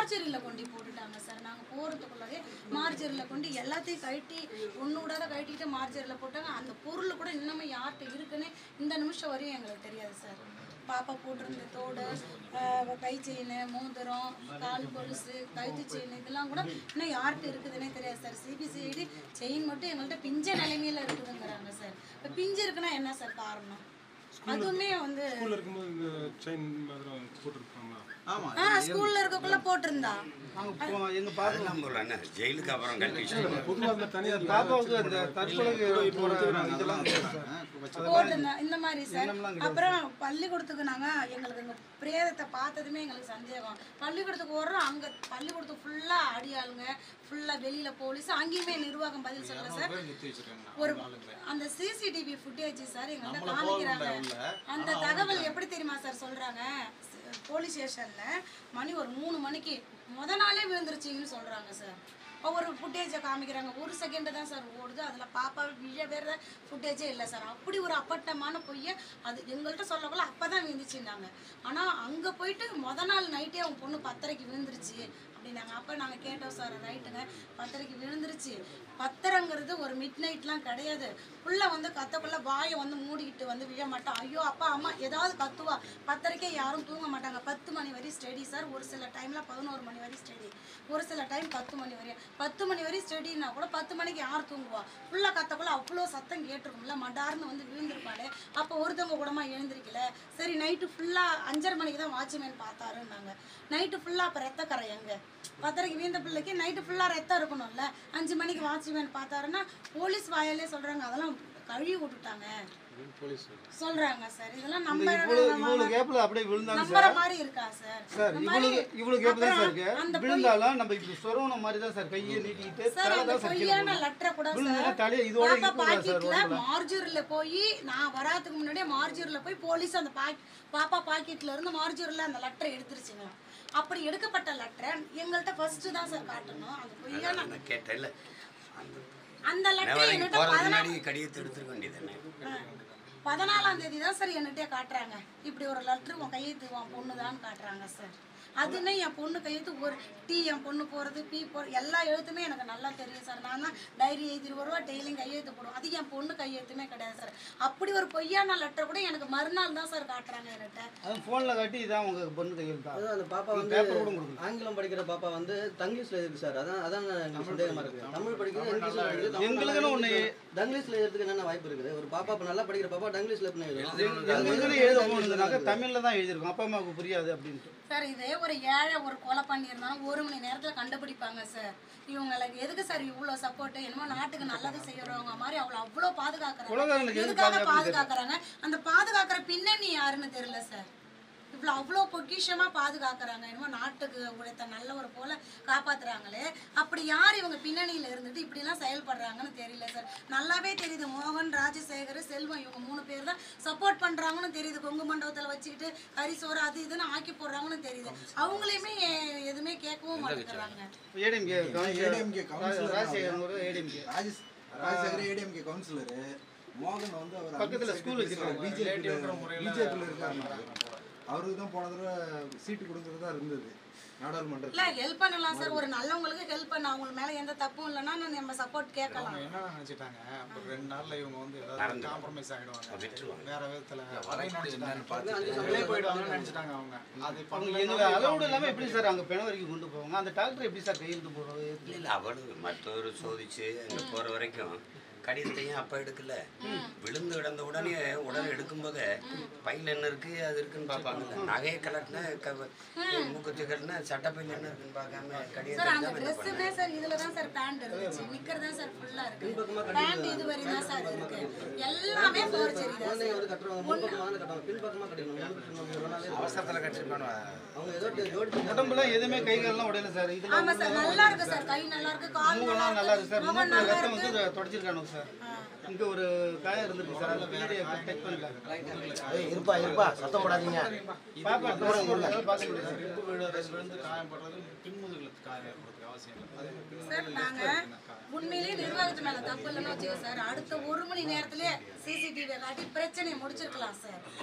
மார்ஜரியில் கொண்டு போட்டுட்டாங்க சார் நாங்கள் போகிறதுக்குள்ளே மார்ஜரியில் கொண்டு எல்லாத்தையும் கழட்டி ஒன்று விடாத கழட்டிட்டு மார்ஜரியில் போட்டாங்க அந்த பொருள் கூட இன்னமும் யார்கிட்ட இருக்குன்னு இந்த நிமிஷம் வரையும் எங்களுக்கு தெரியாது சார் பாப்பா போட்டிருந்த தோடு ஆஹ் கை செயின் மோதிரம் கால் கொலுசு கழுத்து செயின் இதெல்லாம் கூட இன்னும் யார்கிட்ட இருக்குதுன்னே தெரியாது சார் சிபிசிஐடி செயின் மட்டும் எங்கள்கிட்ட பிஞ்ச நிலைமையில இருக்குதுங்கிறாங்க சார் இப்போ பிஞ்சு இருக்குன்னா என்ன சார் காரணம் அதுவுமே வந்து ஸ்கூல்ல இருக்கும்போது இந்த செயின் மாதிரி போட்டுருப்பாங்களா ஆமா ஆ ஸ்கூல்ல இருக்கக்குள்ள போட்டிருந்தா நாங்க போ- எங்க பாப்பா அதெல்லாம் போல என்ன ஜெயிலுக்கு அப்புறம் கட்டி பொதுவாக அந்த தனியார் பாப்பாவுக்கு அந்த தற்கொலைக்கு போற இதெல்லாம் போட்டிருந்தா இந்த மாதிரி சார் அப்புறம் பள்ளிக்கூடத்துக்கு நாங்க எங்களுக்கு எங்க பிரேதத்தை பார்த்ததுமே எங்களுக்கு சந்தேகம் பள்ளிக்கூடத்துக்கு ஓடுறோம் அங்க பள்ளிக்கூடத்துக்கு ஃபுல்லா அடியாளுங்க ஃபுல்லா வெளியில போலீஸ் அங்கேயுமே நிர்வாகம் பதில் சொல்லல சார் நிறுத்தி வச்சிருக்காங்க ஒரு அந்த சிசிடிவி ஃபுட்டேஜ் சார் எங்கள்கிட்ட காமிக்கிறாங்க அந்த தகவல் எப்படி தெரியுமா சார் சொல்றாங்க போலீஸ் ஸ்டேஷன்ல மணி ஒரு மூணு மணிக்கு முத நாளே விழுந்துருச்சிங்கன்னு சொல்றாங்க சார் ஒவ்வொரு ஃபுட்டேஜை காமிக்கிறாங்க ஒரு செகண்ட் தான் சார் ஓடுது அதில் பாப்பா விழ வேற ஃபுட்டேஜே இல்லை சார் அப்படி ஒரு அப்பட்டமான பொய்யை அது எங்கள்கிட்ட சொல்லக்குள்ள அப்போ தான் விழுந்துச்சுன்னாங்க ஆனால் அங்கே போயிட்டு முத நாள் நைட்டே அவங்க பொண்ணு பத்தரைக்கு விழுந்துருச்சு அப்படின்னாங்க அப்போ நாங்கள் கேட்டோம் சார் ரைட்டுங்க பத்தரைக்கு விழுந்துருச்சு பத்தரைங்கிறது ஒரு மிட் நைட்லாம் கிடையாது புள்ள வந்து கத்தக்குள்ள வாயை வந்து மூடிக்கிட்டு வந்து விழ மாட்டோம் ஐயோ அப்பா அம்மா ஏதாவது கத்துவா பத்தரைக்கே யாரும் தூங்க மாட்டாங்க பத்து மணி வரை ஸ்டடி சார் ஒரு சில டைம்ல பதினோரு மணி வரை ஸ்டடி ஒரு சில டைம் பத்து மணி வரையும் பத்து மணி வரை ஸ்டடினா கூட பத்து மணிக்கு யார் தூங்குவா புள்ள கத்தக்குள்ள அவ்வளோ சத்தம் கேட்டிருக்கும்ல மடார்னு வந்து விழுந்திருப்பாளே அப்போ ஒருத்தவங்க கூடமா எழுந்திருக்கல சரி நைட்டு ஃபுல்லாக அஞ்சரை மணிக்கு தான் வாட்ச்மேன் பார்த்தாருன்னாங்க நைட்டு ஃபுல்லாக அப்போ ரத்த கரை எங்க பத்தரைக்கு வீந்த பிள்ளைக்கு நைட்டு ஃபுல்லாக ரத்தம் இருக்கணும்ல அஞ்சு மணிக்கு வாட்ச்மேன் பார்த்தாருன்னா போலீஸ் வாயாலே சொல்கிறாங்க அதெல்லாம் கழுவி விட்டுட்டாங்க சொல்றாங்க சார் இதெல்லாம் நம்ம இவ்வளவு இவ்வளவு கேப்ல அப்படியே விழுந்தாங்க நம்புற சார் மாதிரி இருக்கா சார் சார் இந்த இவ்வளவு மாதிரி இவ்வளவு கேப் தான் சார் அப்புறம் அந்த இருக்கு விழுந்தாலும் நம்ம இப்படி சொரவன மாதிரி தான் சார் கையை நீட்டிக்கிட்டு சார் தலை அந்த தான் சார் கீழே பொய்யான போடணும். லெட்டரை கூட விழுந்தா சார் தலையை இதோட பாப்பா இருக்கக்கூடாது சார் பாக்கெட்ல உடம்புல. மார்ஜூர்ல போய் நான் வராதுக்கு முன்னாடியே மார்ஜூர்ல போய் போலீஸ் அந்த பாக் பாப்பா பாக்கெட்ல இருந்து மார்ஜூர்ல அந்த லெட்டரை எடுத்துருச்சுங்க அப்படி எடுக்கப்பட்ட லெட்டரை எங்கள்கிட்ட ஃபர்ஸ்ட் தான் சார் காட்டணும் அந்த பொய்யான நான் கேட்டேன்ல அந்த அந்த லெட்டரை வரைக்கும் என்கிட்ட போறதுக்கு பதினா முன்னாடி கடிதத்தை எடுத்துருக்க வேண்டியதானே பதினாலாம் தேதி தான் சார் என்கிட்ட காட்டுறாங்க இப்படி ஒரு லெட்டர் உன் கையெழுத்து உன் பொண்ணு தான் காட்டுறாங்க சார் அதுன்னு என் பொண்ணு கையெழுத்து ஒரு டீ என் பொண்ணு போகிறது பி போ எல்லா எழுத்துமே எனக்கு நல்லா தெரியும் சார் நான் தான் டைரி எழுதிட்டு வருவா டெய்லியும் கையெழுத்து போடுவோம் அது என் பொண்ணு கையெழுத்துமே கிடையாது சார் அப்படி ஒரு பொய்யான லெட்டர் கூட எனக்கு மறுநாள் தான் சார் காட்டுறாங்க என்கிட்ட அது போன்ல காட்டி இதான் உங்க பொண்ணு கையெழுத்தா அதான் அந்த பாப்பா நீங்க வந்து பேப்பர் கூட கொடுக்கல. ஆங்கிலம் படிக்கிற பாப்பா வந்து தங்கிலீஷ்ல இருக்கு சார் அதான் அதான் எனக்கு சந்தேகமா இருக்கு தமிழ் படிக்கிறது இங்கிலீஷ்ல படிக்கிறது தமிழ் எங்களுக்குன்னு ஒண்ணு தங்கிலீஷ்ல எழுதுறதுக்கு என்னென்ன வாய்ப்பு இருக்குது ஒரு பாப்பா இப்ப நல்லா படிக்கிற பாப்பா தங்கிலீஷ்ல எப்படி எழுதும் எங்களுக்கு எழுத போனதுனாக்க தமிழ்ல தான் எழுதியிருக்கோம் அப்பா அம்மாவுக்கு புரியாது அப்படின்ட்டு சார் இதே ஒரு ஏழை ஒரு கொலை பண்ணியிருந்தாலும் ஒரு மணி நேரத்தில் கண்டுபிடிப்பாங்க சார் இவங்களுக்கு எதுக்கு சார் இவ்வளோ சப்போர்ட் என்னமோ நாட்டுக்கு நல்லது செய்யறவங்க மாதிரி அவ்வளோ அவ்வளோ பாதுகாக்கிறாங்க உலகங்களுக்கு எதுக்கு எதுக்காக பாதுகாப்பு பாதுகாக்கிறாங்க அந்த பாதுகாக்கிற பின்னணி யாருன்னு தெரியல சார் இவ்வளோ அவ்வளோ பொக்கிஷமா பாதுகாக்கிறாங்க என்னமோ நாட்டுக்கு உழைத்த நல்லவர் போல காப்பாத்துறாங்களே அப்படி யார் இவங்க பின்னணியில இருந்துட்டு இப்படிலாம் செயல்படுறாங்கன்னு தெரியல சார் நல்லாவே தெரியுது மோகன் ராஜசேகர் செல்வம் இவங்க மூணு பேர் தான் சப்போர்ட் பண்றாங்கன்னு தெரியுது கொங்கு மண்டபத்துல வச்சுக்கிட்டு கரிசோறு அது இதுன்னு ஆக்கி போடுறாங்கன்னு தெரியுது அவங்களையுமே எதுவுமே கேட்கவும் மாட்டேங்கிறாங்க ADMK ADMK councillor Rajasekar ADMK Rajesh Rajasekar ADMK councillor மோகன் வந்து அவர் பக்கத்துல school வச்சிருக்காங்க. பிஜேபியில் இருக்காரு அவருக்கு தான் போன தடவை சீட்டு கொடுக்கறதா இருந்தது நாடாளுமன்றத்தில் இல்ல ஹெல்ப் பண்ணலாம் சார் ஒரு நல்லவங்களுக்கு ஹெல்ப் பண்ண அவங்க மேல எந்த தப்பும் இல்லைன்னா நம்ம சப்போர்ட் கேட்கலாம் அவங்க என்ன நினைச்சிட்டாங்க ஒரு ரெண்டு நாள்ல இவங்க வந்து ஏதாவது காம்ப்ரமைஸ் ஆயிடுவாங்க விட்டுருவாங்க வேற விதத்துல வரை நினைச்சிட்டாங்க வெளியே போயிடுவாங்கன்னு நினைச்சிட்டாங்க அவங்க அது அவங்க எங்க அலௌடு இல்லாம எப்படி சார் அங்க பிண வரைக்கும் கொண்டு போவாங்க அந்த டாக்டர் எப்படி சார் கையெழுத்து போடுறது இல்லை இல்லை அவனு மற்றவர் சோதிச்சு அங்கே போகிற வரைக்கும் கடிதத்தையும் அப்போ எடுக்கல விழுந்து கிடந்த உடனே உடனே எடுக்கும்போது பையில் என்ன இருக்கு அது இருக்குன்னு பார்ப்பாங்கல்ல நகையை கலட்டினா க மூக்குத்தி கட்டினா சட்டப்பையில் என்ன இருக்குன்னு பார்க்காம சார் கடிதத்தை அந்த தான் என்ன பண்ணாங்க ட்ரெஸ்ஸுமே சார் இதுல தான் சார் பேண்ட் இருந்துச்சு நிக்கர் தான் சார் ஃபுல்லா இருக்கு பேண்ட் இது வரை தான் சார் இருக்கு எல்லாமே ஃபோர்ஜரி தான் குழந்தைங்க வந்து கட்டுறவங்க முன் பக்கமா தான் கட்டுவாங்க பின் பக்கமா கட்டணும் முன் பக்கமா கட்டணும்னாலே அவசரத்துல கட்டிருப்பானு அவங்க ஏதோ ஜோடி உடம்புல எதுவுமே கை கால்லாம் உடையல சார் இதுல ஆமா சார் நல்லா இருக்கு சார் கை நல்லா இருக்கு கால் நல்லா மூவெல்லாம் நல்லா இருக்கு சார் முகம் மூக்குல நல்லா ரத்தம் இருக்கு வந்து தொடச்சிருக்கானுங்க சார் இங்க ஒரு காயம் இருந்திருக்கு சார் அதில் வீடியோ டெக் பண்ணல இருப்பா இருப்பா சத்தம் போடாதீங்க பாப்பா தூரம் இல்லை பார்க்க முடியாது சார் இடுப்பு விழுறது விழுந்து காயப்படுறது பின்முதுகுல காயம் ஏற்படுறதுக்கு அவசியம் இல்லை அது சார் நாங்க உண்மையிலேயே நிர்வாகத்து மேல தப்பு இல்லைன்னு வச்சுக்கோ சார் அடுத்த ஒரு மணி நேரத்திலே சிசிடிவியை காட்டி பிரச்சனையை முடிச்சிருக்கலாம் சார்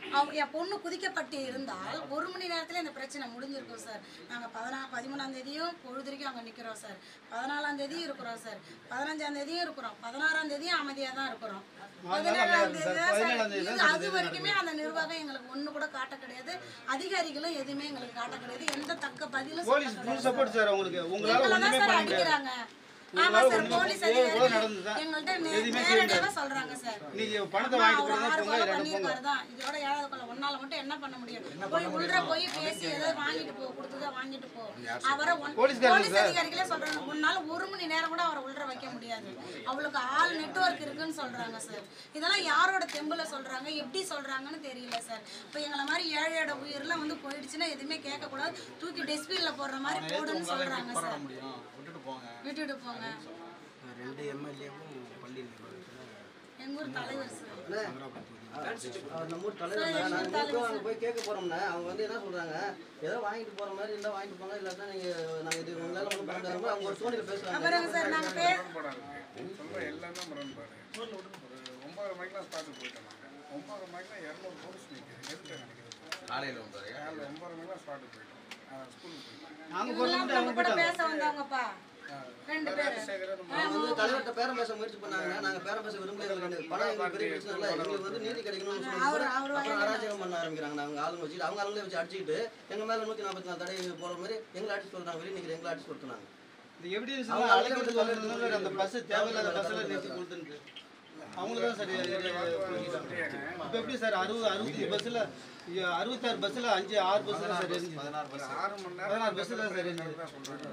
அவங்க என் பொண்ணு குதிக்கப்பட்டு இருந்தால் ஒரு மணி நேரத்தில் இந்த பிரச்சனை முடிஞ்சிருக்கும் சார் நாங்கள் பதினா பதிமூணாம் தேதியும் பொழுதுரைக்கும் அங்கே நிற்கிறோம் சார் பதினாலாம் தேதியும் இருக்கிறோம் சார் பதினஞ்சாம் தேதியும் இருக்கிறோம் பதினாறாம் தேதியும் அமைதியாக தான் இருக்கிறோம் பதினேழாம் தேதி தான் சார் இது அது வரைக்குமே அந்த நிர்வாகம் எங்களுக்கு ஒன்று கூட காட்ட கிடையாது அதிகாரிகளும் எதுவுமே எங்களுக்கு காட்ட கிடையாது எந்த தக்க பதிலும் போலீஸ் சொல்ல ஃபுல் சப்போர்ட் சார் உங்களுக்கு உங்களால எங்களை ஒண்ணுமே தான் சார் பண்ண முடியாது அடிக்கிறாங்க ஆமா சார் போலீஸ் அதிகாரிகள் நடந்ததா? எங்கள்கிட்ட நே- நேரடியாவே சொல்றாங்க சார் நீங்க பணத்தை அம்மா, வாங்கிட்டு அவர் போங்க ஆறு போங்க கொலை இல்லைன்னா போங்க பண்ணியிருக்காரு தான். இதோட ஏழாவது கொலை. உன்னால மட்டும் என்ன பண்ண முடியும்? போய் உள்ள போய் பேசி ஏதோ வாங்கிட்டு போ, கொடுத்ததை வாங்கிட்டு போ. அவரை ஒன்- போலீஸ்காரங்க போலீஸ் அதிகாரிகளே சொல்றாங்க, உன்னால ஒரு மணி நேரம் கூட அவரை உள்ள வைக்க முடியாது. அவளுக்கு ஆள் நெட்வொர்க் இருக்குன்னு சொல்றாங்க சார் இதெல்லாம் யாரோட தெம்புல சொல்றாங்க எப்படி சொல்றாங்கன்னு தெரியல சார் இப்போ எங்களை மாதிரி ஏழையோட உயிரெல்லாம் வந்து போயிடுச்சுன்னா எதுவுமே கேட்கக்கூடாது தூக்கி டஸ்ட்பின்ல போடுற மாதிரி போடுன்னு சொல்றாங்க சார் முடியும் விட்டுட்டு போங்க விட்டுட்டு போங்க ரெண்டு எம்எல்ஏவும் பள்ளி நிர்வாகத்தில் எங்க ஊர் தலைவர் சார் அவர் நம்ம ஊர் தலைவர் தான். நாங்க இப்போ அங்க போய் கேட்க போறோம்னா அவங்க வந்து என்ன சொல்றாங்க ஏதோ வாங்கிட்டு போற மாதிரி இருந்தா வாங்கிட்டு போங்க இல்லாட்டா நீங்க நாங்க இது உங்களால ஒன்றும் பண்ண முடியாது அவங்க ஒரு சோனியில் பேசுறாங்க அப்புறம் சார் நாங்க பே சொல்ற எல்லாமே முரண்பாடு ஒரு ஒன்பது மணிக்கெல்லாம் ஸ்பாட்டுக்கு போயிட்டோம் நாங்கள் ஒன்பது மணிக்கெல்லாம் இரநூறு போலீஸ் நிற்குது எதுக்கு நினைக்கிறது காலையில் ஒன்பது காலையில் ஒன்பது மணிக்கெல்லாம் ஸ்பாட்டுக்கு போயிட்டோம் ஆ, ஸ்கூலுக்கு போயிட்டோம் நாங்க இவங்கெல்லாம் போறது நம்ம கூட பேச வந்தவங்கப்பா ரெண்டு பேரு அவங்க வந்து தலைவர்கிட்ட பேரம் பேச முயற்சி பண்ணாங்க நாங்க பேரம் பேச விரும்பல எங்களுக்கு பணம் எங்களுக்கு பெரிய பிரச்சனை இல்லை எங்களுக்கு வந்து நீதி கிடைக்கணும்னு சொல்லி அவரு- அவரு அப்புறம் அராஜகம் பண்ண ஆரம்பிக்கிறாங்க அவங்க ஆளுங்க வச்சுட்டு அவங்க ஆளுங்களே வச்சு அடிச்சுக்கிட்டு எங்க மேல நூத்தி நாற்பத்தி நாலு தடை போற மாதிரி எங்களை அடிச்சு சொல்றாங்க வெளியே நிக்கிற எங்களை அடிச்சு கொடுத்தாங்க இந்த எவிடன்ஸ் அவங்க அழைக்கிறது சொல்றதுனால அந்த பஸ் தேவையில்லாத பஸ்ல நிறுத்தி கொடுத்துருக்கு அவங்களுக்கு தான் சரி இப்போ எப்படி சார் அறுபது அறுபத்தி பஸ்ஸில் அறுபத்தாறு பஸ்ஸில் அஞ்சு ஆறு பஸ்ஸில் சார் எரிஞ்சு ஆறு மணி நேரம் பதினாறு பஸ்ஸில் தான் சார் எரிஞ்சு தான் சொல்றாங்க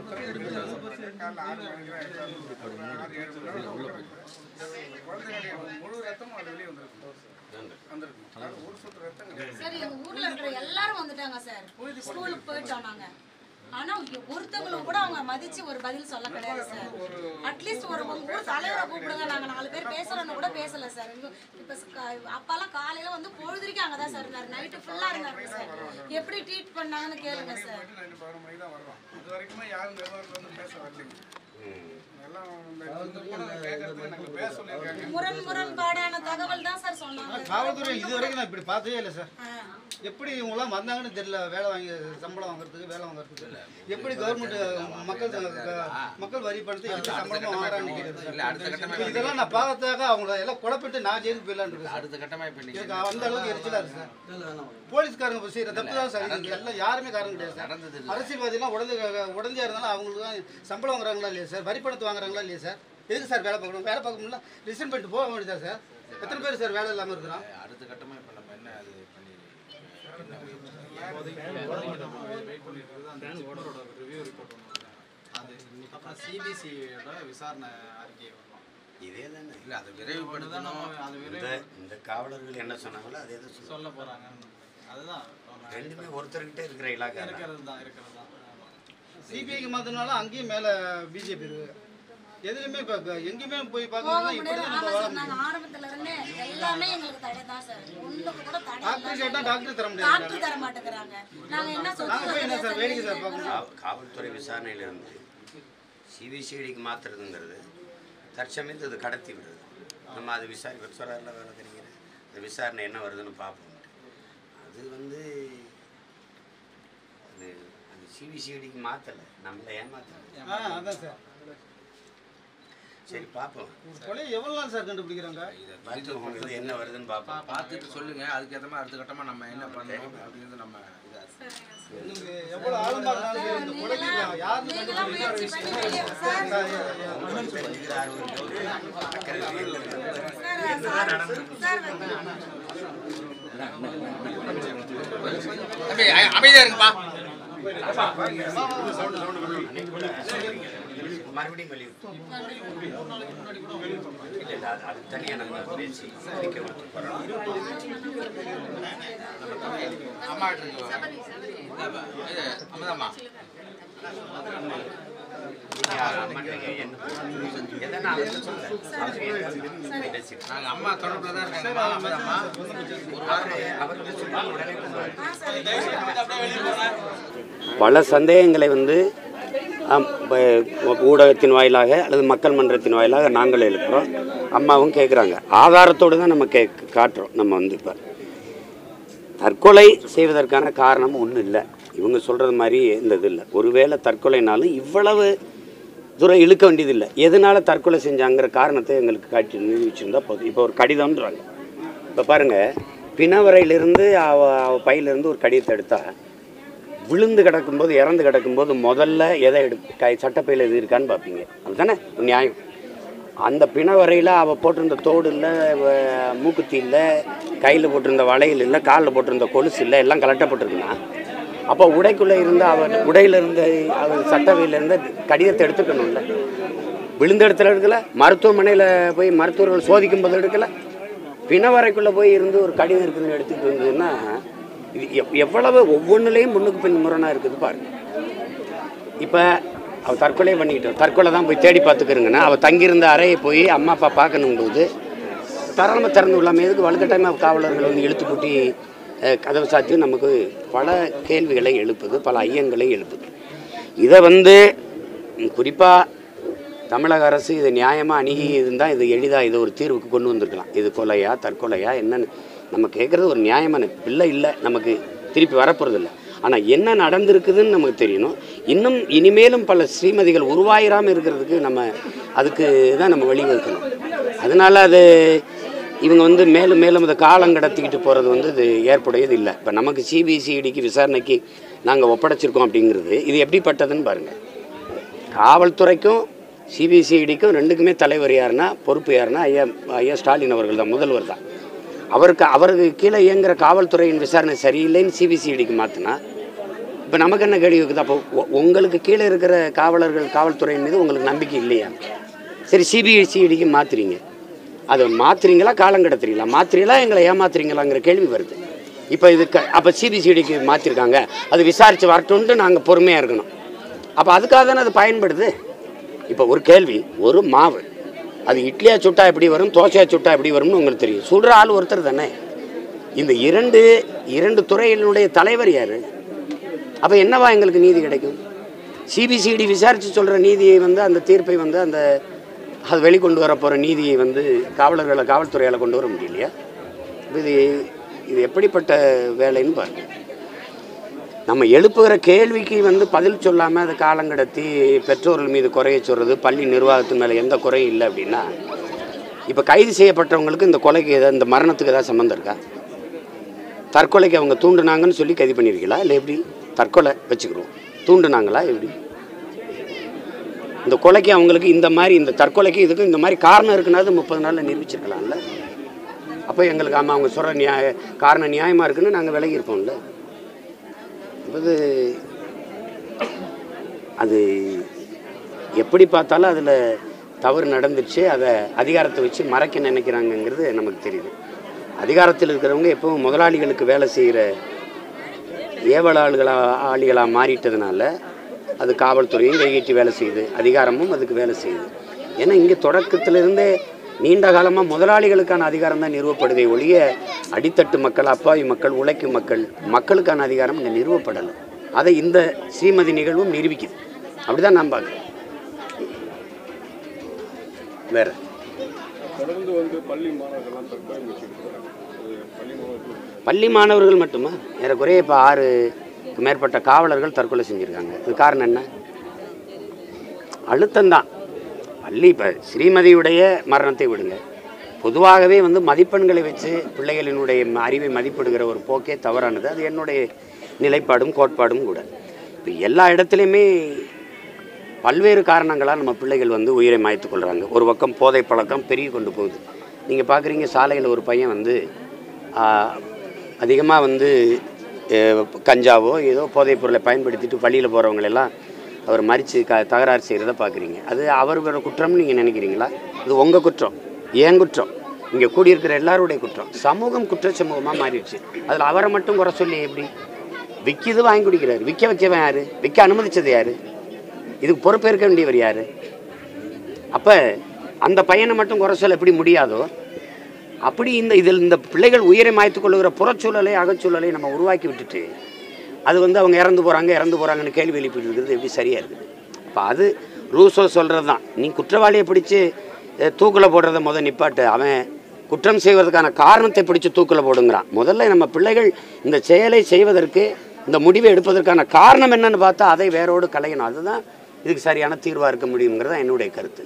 காலைல ஆறு மணிக்கு தான் ஆறு ஏழு மணி நேரம் உள்ள போயிடும். குழந்தைகளுடைய முழு ரத்தமும் அது வெளியே வந்திருக்கும் வந்திருக்கும் அதாவது ஒரு சொட்டு ரத்தம் கிடையாது சார் எங்க ஊர்ல இருக்கிற எல்லாரும் வந்துட்டாங்க சார் ஸ்கூலுக்கு போயிட்டோம் நாங்க ஆனா இங்க ஒருத்தவங்களுக்கு கூட அவங்க மதிச்சு ஒரு பதில் சொல்ல கிடையாது சார் அட்லீஸ்ட் ஒரு உங்க ஊர் தலைவரை கூப்பிடுங்க நாங்க நாலு பேர் பேசுறோம்னு கூட பேசல சார் இங்க இப்ப ச- கா- அப்பாலாம் காலையில வந்து பொழுதுரிக்கும் அங்கதான் சார் இருந்தாரு நைட்டு ஃபுல்லா இருந்தாரு சார் எப்படி ட்ரீட் பண்ணாங்கன்னு கேளுங்க சார் போயிட்டு நைட்டு பதினொரு மணிக்கு தான் வருவோம் அது வரைக்குமே யாரும் நிர்வாகத்தில் வந்து பேச வரலைங்க எல்லாம் இந்த இந்த போனதை கேட்கறதுக்கு நாங்கள் பேச சொல்லியிருக்காங்க முரண் முரண்பாடான தகவல் தான் சார் சொன்னாங்க காவல்துறை இது வரைக்கும் நான் இப்படி பார்த்ததே இல்லை சார் ஆ. எப்படி இவங்களாம் வந்தாங்கன்னு தெரியல வேலை வாங்கி சம்பளம் வாங்குறதுக்கு வேலை வாங்குறதுக்கு எப்படி கவர்மெண்ட் மக்கள் க- மக்கள் வரி பணத்தை எப்படி சம்பளமா வாங்குறாங்கன்னு கேட்குறது இதெல்லாம் நான் பார்த்ததாக அவங்கள எல்லாம் குழப்பிட்டு நான் ஜெயிலுக்கு போயிடலான்னு இருக்கேன் சார். அடுத்த கட்டமாக இப்போ எனக்கு அந்த அளவுக்கு எரிச்சலா இருக்கு சார் இல்ல வேணாம் போலீஸ்காரங்க செய்யற தப்பு தான் சார் இது எல்லாம் யாருமே காரணம் கிடையாது சார் நடந்தது அரசியல்வாதிலாம் உடஞ்ச உடஞ்சா இருந்தாலும் அவங்களுக்கு தான் சம்பளம் வாங்குறாங்களா இல்லையா சார் வரி பணத்தை வாங்குறாங்களா இல்லையா சார் எதுக்கு சார் வேலை பார்க்கணும் வேலை பார்க்க முடியல ரிசைன் பண்ணிட்டு போக வேண்டியதா சார் எத்தனை பேர் சார் வேலை இல்லாமல் இருக்கிறோம் அடுத்த கட்டமாக இப்போ நம்ம என்ன அது பண்ணி ரிவ்யூ ரிப்போர்ட் ஒன்று அது அப்புறம் சிபிசியோட விசாரணை அறிக்கை வரணும் இதே தானே இல்லை அதை தான் விரைவுபடுத்தணும் நம்ம அது இந்த விரைவு இந்த காவலர்கள் என்ன சொன்னாங்களோ அதே தான் சொல்லுவாங்க சொல்ல போறாங்கன்னு அதுதான் ரெண்டுமே ஒருத்தர்கிட்ட இருக்கிற இலாக்கா தான். இருக்கிறது தான் இருக்கிறது தான் ஆமா. சிபிஐக்கு மாத்தினாலும் அங்கேயும் மேலே பிஜேபி இருக்கு எதுலையுமே இப்போ எங்கேயுமே போய் போக பார்க்கணும்னா இப்படி முடியாது தான் ஆமா நம்ம வாழ சார் முடியும் நாங்க ஆரம்பத்துல இருந்தே எல்லாமே எங்களுக்கு தடை தான் சார் ஒண்ணுக்கு கூட தடை டாக்டர் இல்லை கேட்டால் டாக்டர் தர முடியாது டாக்டர் தர மாட்டேங்கிறாங்க நாங்க என்ன நாங்கள் போய் என்ன சார் சொல்றோம் வேடிக்கை சார் பார்க்கணும் காவ- காவல்துறை விசாரணையிலிருந்து சிபிசிஐடிக்கு மாற்றுறதுங்கிறது தற்சமயத்து அது கடத்தி விடுறது நம்ம அது விசாரி சொல்கிறாரில் வேலை தெரிகிற அந்த விசாரணை என்ன வருதுன்னு பார்ப்போம் அது வந்து அது அது சிபிசிஐடிக்கு மாற்றலை நம்மளை ஏமாத்தலை ஆ அதான் சார் சரி பார்ப்போம் ஒரு கொலையை எவ்வளோ நாள் சார் கண்டுபிடிக்கிறாங்க பார்த்து உங்களுக்கு என்ன வருதுன்னு பார்ப்போம் பார்த்துட்டு சொல்லுங்க அதுக்கேற்ற மாதிரி அடுத்த கட்டமாக நம்ம என்ன பண்ணணும் அப்படிங்கிறது நம்ம இதாக நீங்க எவ்வளோ ஆழமா இருந்தாலும் சரி, இந்த கொலைக்கு யாருன்னு நீங்களாம் முயற்சி பண்ணி வெளியே சார் உங்களுக்கு தெரிஞ்சுக்கிற ஆர்வம் இருக்கு. அக்கறை இருக்கு. சார் சார் சார் வைக்கலாம். அமைதியாக இருக்குப்பா மறுபடியும் வெளியிட்டு இல்லை இல்லை அது அது தனியாக நம்ம பேசி அறிக்கை விட்டு போகிறோம் அம்மா இருக்கு இது அம்மதாம்மா நாங்கள் அம்மா தொடர்பில் தான் இருக்காங்க அம்மதாம்மா ஒரு வாரம் பல சந்தேகங்களை வந்து ஆம், ப- ஊடகத்தின் வாயிலாக அல்லது மக்கள் மன்றத்தின் வாயிலாக நாங்கள் எழுப்புகிறோம் அம்மாவும் கேட்குறாங்க ஆதாரத்தோடு தான் நம்ம கே காட்டுறோம் நம்ம வந்து இப்போ தற்கொலை செய்வதற்கான காரணம் ஒன்றும் இல்லை இவங்க சொல்கிறது மாதிரி இந்த இது இல்லை ஒருவேளை தற்கொலைனாலும் இவ்வளவு தூரம் இழுக்க வேண்டியதில்லை எதனால தற்கொலை செஞ்சாங்கிற காரணத்தை எங்களுக்கு காட்டி நிரூபிச்சிருந்தா போதும் இப்போ ஒரு கடிதம்ன்றாங்க இப்போ பாருங்கள் பிணவரையிலிருந்து அவ அவ பையிலிருந்து ஒரு கடிதத்தை எடுத்தா விழுந்து கிடக்கும்போது இறந்து கிடக்கும்போது முதல்ல எதை எடு கை சட்டப்பையில் எது இருக்கான்னு பார்ப்பீங்க அதுதானே ஒரு நியாயம் அந்த பிணவரையில் அவள் போட்டிருந்த தோடு இல்லை வ- மூக்குத்தி இல்லை கையில் போட்டிருந்த வளையல் இல்லை காலில் போட்டிருந்த கொலுசு இல்லை எல்லாம் கலட்டப்பட்டிருக்குன்னா அப்போ உடைக்குள்ளே இருந்த அவன் உடையில இருந்த அவன் சட்டவையில் இருந்த கடிதத்தை எடுத்துக்கணும்ல விழுந்த இடத்துல எடுக்கல மருத்துவமனையில் போய் மருத்துவர்கள் சோதிக்கும் போது எடுக்கல பிணவரைக்குள்ளே போய் இருந்து ஒரு கடிதம் இருக்குதுன்னு எடுத்துக்கிட்டு இருந்ததுன்னா இது எவ் எவ்வளவு ஒவ்வொன்றுலேயும் முன்னுக்கு பின் முரணாக இருக்குது பாருங்க இப்போ அவள் தற்கொலை பண்ணிக்கிட்டோம் தற்கொலை தான் போய் தேடி பார்த்துக்கிறங்கன்னா அவள் தங்கியிருந்த அறையை போய் அம்மா அப்பா பார்க்கணும் போது தரமாக திறந்து விடலாமல் எதுக்கு வலுக்கட்டாயமாக காவலர்கள் வந்து இழுத்து பூட்டி அஹ், கதவை சாத்தி நமக்கு பல கேள்விகளை எழுப்புது பல ஐயங்களை எழுப்புது இதை வந்து குறிப்பாக தமிழக அரசு இதை நியாயமாக அணுகி இருந்தால் இது எளிதாக இது ஒரு தீர்வுக்கு கொண்டு வந்திருக்கலாம் இது கொலையா தற்கொலையா என்னன்னு நம்ம கேட்குறது ஒரு நியாயமான பிள்ளை இல்லை நமக்கு திருப்பி வரப்போகிறது இல்லை ஆனால் என்ன நடந்திருக்குதுன்னு நமக்கு தெரியணும் இன்னும் இனிமேலும் பல ஸ்ரீமதிகள் உருவாயிராமல் இருக்கிறதுக்கு நம்ம அதுக்கு தான் நம்ம வழிவகுக்கணும் அதனால் அது இவங்க வந்து மேலும் மேலும் அதை காலம் கடத்திக்கிட்டு போகிறது வந்து இது ஏற்புடையது இல்லை இப்போ நமக்கு சிபிசிஐடிக்கு விசாரணைக்கு நாங்கள் ஒப்படைச்சிருக்கோம் அப்படிங்கிறது இது எப்படிப்பட்டதுன்னு பாருங்கள் காவல்துறைக்கும் சிபிசிஐடிக்கும் ரெண்டுக்குமே தலைவர் யாருன்னா பொறுப்பு யாருன்னா ஐயா ஐயா ஸ்டாலின் அவர்கள் தான் முதல்வர் தான் அவருக்கு அவருக்கு கீழே இயங்குற காவல்துறையின் விசாரணை சரியில்லைன்னு சிபிசிஐடிக்கு மாற்றினா இப்போ நமக்கு என்ன கேள்வி இருக்குது அப்போ உ- உங்களுக்கு கீழே இருக்கிற காவலர்கள் காவல்துறையின் மீது உங்களுக்கு நம்பிக்கை இல்லையா சரி சிபிசிஐடிக்கு மாற்றுறீங்க அதை மாற்றுறீங்களா காலம் கடத்துறீங்களா மாற்றுறீங்களா எங்களை ஏமாத்துறீங்களாங்கிற கேள்வி வருது இப்போ இது க அப்போ சிபிசிஐடிக்கு மாற்றிருக்காங்க அது விசாரித்து வரட்டும்ட்டு நாங்கள் பொறுமையாக இருக்கணும் அப்போ அதுக்காக தானே அது பயன்படுது இப்போ ஒரு கேள்வி ஒரு மாவு அது இட்லியா சுட்டா எப்படி வரும் தோசையா சுட்டா எப்படி வரும்னு உங்களுக்கு தெரியும் சுடுற ஆள் ஒருத்தர் தானே இந்த இரண்டு இரண்டு துறையினுடைய தலைவர் யார் அப்போ என்னவா எங்களுக்கு நீதி கிடைக்கும் சிபிசிஐடி விசாரித்து சொல்கிற நீதியை வந்து அந்த தீர்ப்பை வந்து அந்த அது வெளிக்கொண்டு வர போகிற நீதியை வந்து காவலர்களை காவல்துறையால் கொண்டு வர முடியலையா இப்ப இது இது எப்படிப்பட்ட வேலைன்னு பாருங்க நம்ம எழுப்புகிற கேள்விக்கு வந்து பதில் சொல்லாமல் அதை காலங்கடத்தி பெற்றோர்கள் மீது குறைய சொல்கிறது பள்ளி நிர்வாகத்து மேலே எந்த குறையும் இல்லை அப்படின்னா இப்போ கைது செய்யப்பட்டவங்களுக்கு இந்த கொலைக்கு ஏதாவது இந்த மரணத்துக்கு ஏதாவது சம்மந்தம் இருக்கா தற்கொலைக்கு அவங்க தூண்டுனாங்கன்னு சொல்லி கைது பண்ணியிருக்கீங்களா இல்லை எப்படி தற்கொலை வச்சுக்கிறோம் தூண்டுனாங்களா எப்படி இந்த கொலைக்கு அவங்களுக்கு இந்த மாதிரி இந்த தற்கொலைக்கு இதுக்கு இந்த மாதிரி காரணம் இருக்குனாது முப்பது நாளில் நிரூபிச்சிருக்கலாம்ல அப்போ எங்களுக்கு ஆமாம் அவங்க சொல்கிற நியாய காரணம் நியாயமாக இருக்குன்னு நாங்கள் விலகி இருப்போம்ல அது அது எப்படி பார்த்தாலும் அதில் தவறு நடந்துச்சு அதை அதிகாரத்தை வச்சு மறைக்க நினைக்கிறாங்கங்கிறது நமக்கு தெரியுது அதிகாரத்தில் இருக்கிறவங்க எப்பவும் முதலாளிகளுக்கு வேலை செய்கிற ஏவலாளுகளா ஆளிகளாக மாறிட்டதுனால அது காவல்துறையும் கைகட்டி வேலை செய்யுது அதிகாரமும் அதுக்கு வேலை செய்யுது ஏன்னா இங்கே தொடக்கத்திலிருந்தே நீண்ட காலமாக முதலாளிகளுக்கான அதிகாரம் தான் நிறுவப்படுதே ஒழிய அடித்தட்டு மக்கள் அப்பாவி மக்கள் உழைக்கும் மக்கள் மக்களுக்கான அதிகாரம் இங்கே நிறுவப்படலை அதை இந்த ஸ்ரீமதி நிகழ்வும் நிரூபிக்குது அப்படிதான் நான் பார்க்குறேன் வேற தொடர்ந்து வந்து பள்ளி மாணவர்கள்லாம் தற்கொலை முயற்சி எடுக்கிறாங்க அது பள்ளி மாணவர்கள் பள்ளி மாணவர்கள் மட்டுமா ஏறக்குறைய இப்போ ஆறுக்கு மேற்பட்ட காவலர்கள் தற்கொலை செஞ்சுருக்காங்க இது காரணம் என்ன அழுத்தம்தான் பள்ளி இப்போ ஸ்ரீமதியுடைய மரணத்தை விடுங்க பொதுவாகவே வந்து மதிப்பெண்களை வச்சு பிள்ளைகளினுடைய ம- அறிவை மதிப்பிடுகிற ஒரு போக்கே தவறானது அது என்னுடைய நிலைப்பாடும் கோட்பாடும் கூட இப்போ எல்லா இடத்துலையுமே பல்வேறு காரணங்களால் நம்ம பிள்ளைகள் வந்து உயிரை மாய்த்து கொள்கிறாங்க ஒரு பக்கம் போதை பழக்கம் பெருகி கொண்டு போகுது நீங்கள் பார்க்குறீங்க சாலையில் ஒரு பையன் வந்து அதிகமாக வந்து அஹ், கஞ்சாவோ ஏதோ போதைப் பொருளை பயன்படுத்திட்டு வழியில் போகிறவங்களெல்லாம் அவர் மறித்து க தகராறு செய்கிறத பார்க்குறீங்க அது அவர் வேறு குற்றம்னு நீங்கள் நினைக்கிறீங்களா இது உங்கள் குற்றம் ஏன் குற்றம் இங்கே கூடியிருக்கிற எல்லாருடைய குற்றம் சமூகம் குற்ற சமூகமாக மாறிடுச்சு அதில் அவரை மட்டும் குறை சொல்லி எப்படி விற்கிது வாங்கி குடிக்கிறாரு விற்க வைக்கவன் யார் விற்க அனுமதிச்சது யார் இதுக்கு பொறுப்பேற்க வேண்டியவர் யார் அப்போ அந்த பையனை மட்டும் குறை சொல்ல எப்படி முடியாதோ அப்படி இந்த இதில் இந்த பிள்ளைகள் உயிரை மாய்த்து கொள்ளுகிற புறச்சூழலை அகச்சூழலை நம்ம உருவாக்கி விட்டுட்டு அது வந்து அவங்க இறந்து போகிறாங்க இறந்து போகிறாங்கன்னு கேள்வி எழுப்பிட்டு இருக்கிறது எப்படி சரியாக இருக்குது அப்போ அது ரூசோ சொல்கிறது தான் நீ குற்றவாளியை பிடிச்சி தூக்கில் போடுறத முத நிப்பாட்டு அவன் குற்றம் செய்வதற்கான காரணத்தை பிடிச்சு தூக்கில் போடுங்கிறான் முதல்ல நம்ம பிள்ளைகள் இந்த செயலை செய்வதற்கு இந்த முடிவை எடுப்பதற்கான காரணம் என்னன்னு பார்த்தா அதை வேரோடு களையணும் அதுதான் இதுக்கு சரியான தீர்வாக இருக்க முடியுங்கிறது தான் என்னுடைய கருத்து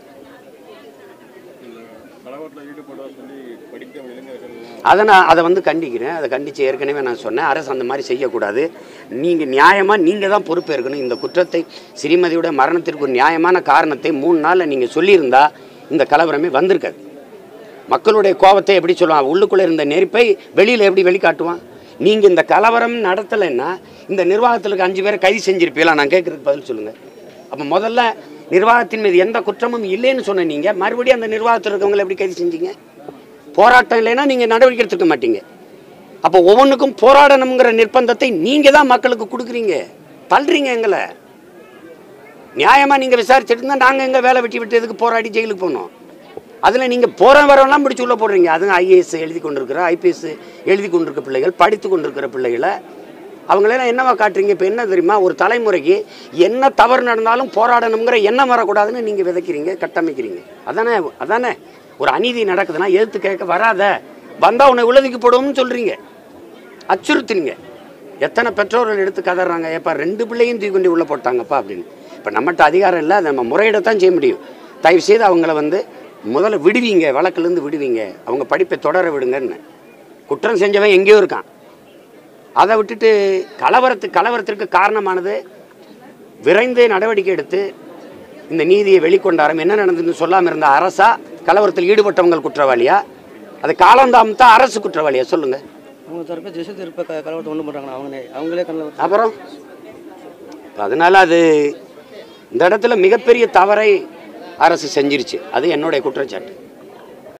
கலவரத்தில் ஈடுபட சொல்லி படிக்கிற இளைஞர்கள் அதை நான் அதை வந்து கண்டிக்கிறேன் அதை கண்டித்து ஏற்கனவே நான் சொன்னேன் அரசு அந்த மாதிரி செய்யக்கூடாது நீங்கள் நியாயமாக நீங்கள் தான் பொறுப்பேற்கணும் இந்த குற்றத்தை ஸ்ரீமதியோட மரணத்திற்கு ஒரு நியாயமான காரணத்தை மூணு நாளில் நீங்கள் சொல்லியிருந்தா இந்த கலவரமே வந்திருக்காது மக்களுடைய கோபத்தை எப்படி சொல்லுவான் உள்ளுக்குள்ளே இருந்த நெருப்பை வெளியில் எப்படி வெளிக்காட்டுவான் நீங்கள் இந்த கலவரம் நடத்தலைன்னா இந்த நிர்வாகத்தில் இருக்க அஞ்சு பேரை கைது செஞ்சிருப்பீங்களா நான் கேட்குறதுக்கு பதில் சொல்லுங்கள் அப்போ முதல்ல நிர்வாகத்தின் மீது எந்த குற்றமும் இல்லைன்னு சொன்ன நீங்கள் மறுபடியும் அந்த நிர்வாகத்தில் இருக்கவங்களை எப்படி கைது செஞ்சீங்க போராட்டம் இல்லைன்னா நீங்கள் நடவடிக்கை எடுத்துக்க மாட்டீங்க அப்போ ஒவ்வொன்றுக்கும் போராடணுங்கிற நிர்பந்தத்தை நீங்கள் தான் மக்களுக்கு கொடுக்குறீங்க தள்ளுறீங்க எங்களை நியாயமாக நீங்கள் விசாரிச்சுட்டு இருந்தால் நாங்கள் எங்கே வேலை வெட்டி விட்டு எதுக்கு போராடி ஜெயிலுக்கு போனோம் அதில் நீங்கள் போகிற வரவெல்லாம் பிடிச்சி உள்ளே போடுறீங்க அதுவும் ஐஏஎஸ் எழுதி கொண்டிருக்கிற ஐபிஎஸ் எழுதி கொண்டிருக்க பிள்ளைகள் படித்து கொண்டிருக்கிற பிள்ளைகளை அவங்களெல்லாம் என்னவா காட்டுறீங்க இப்போ என்ன தெரியுமா ஒரு தலைமுறைக்கு என்ன தவறு நடந்தாலும் போராடணுங்கிற எண்ணம் வரக்கூடாதுன்னு நீங்கள் விதைக்கிறீங்க கட்டமைக்கிறீங்க அதானே அதானே ஒரு அநீதி நடக்குதுன்னா எதிர்த்து கேட்க வராத வந்தால் உன்னை உள்ளதுக்கு போடுவோம்னு சொல்கிறீங்க அச்சுறுத்துனீங்க எத்தனை பெற்றோர்கள் எடுத்து கதறாங்க ஏப்பா ரெண்டு பிள்ளையும் தூக்கி கொண்டு உள்ளே போட்டாங்கப்பா அப்படின்னு இப்போ நம்மகிட்ட அதிகாரம் இல்லை அதை நம்ம முறையிடத்தான் செய்ய முடியும் தயவு செய்து அவங்கள வந்து முதல்ல விடுவீங்க வழக்குலேருந்து விடுவீங்க அவங்க படிப்பை தொடர விடுங்கன்னு குற்றம் செஞ்சவன் எங்கேயோ இருக்கான் அதை விட்டுட்டு கலவரத்து கலவரத்திற்கு காரணமானது விரைந்து நடவடிக்கை எடுத்து இந்த நீதியை வெளிக்கொண்டாரம் என்ன நடந்ததுன்னு சொல்லாமல் இருந்த அரசா கலவரத்தில் ஈடுபட்டவங்க குற்றவாளியா அது காலந்தாம் தான் அரசு குற்றவாளியா சொல்லுங்க அவங்க தரப்பு திசை திருப்ப க கலவரத்தை ஒன்று பண்ணுறாங்க அவங்களே அவங்களே கலவரம் அப்புறம் அதனால அது இந்த இடத்துல மிகப்பெரிய தவறை அரசு செஞ்சிருச்சு அது என்னுடைய குற்றச்சாட்டு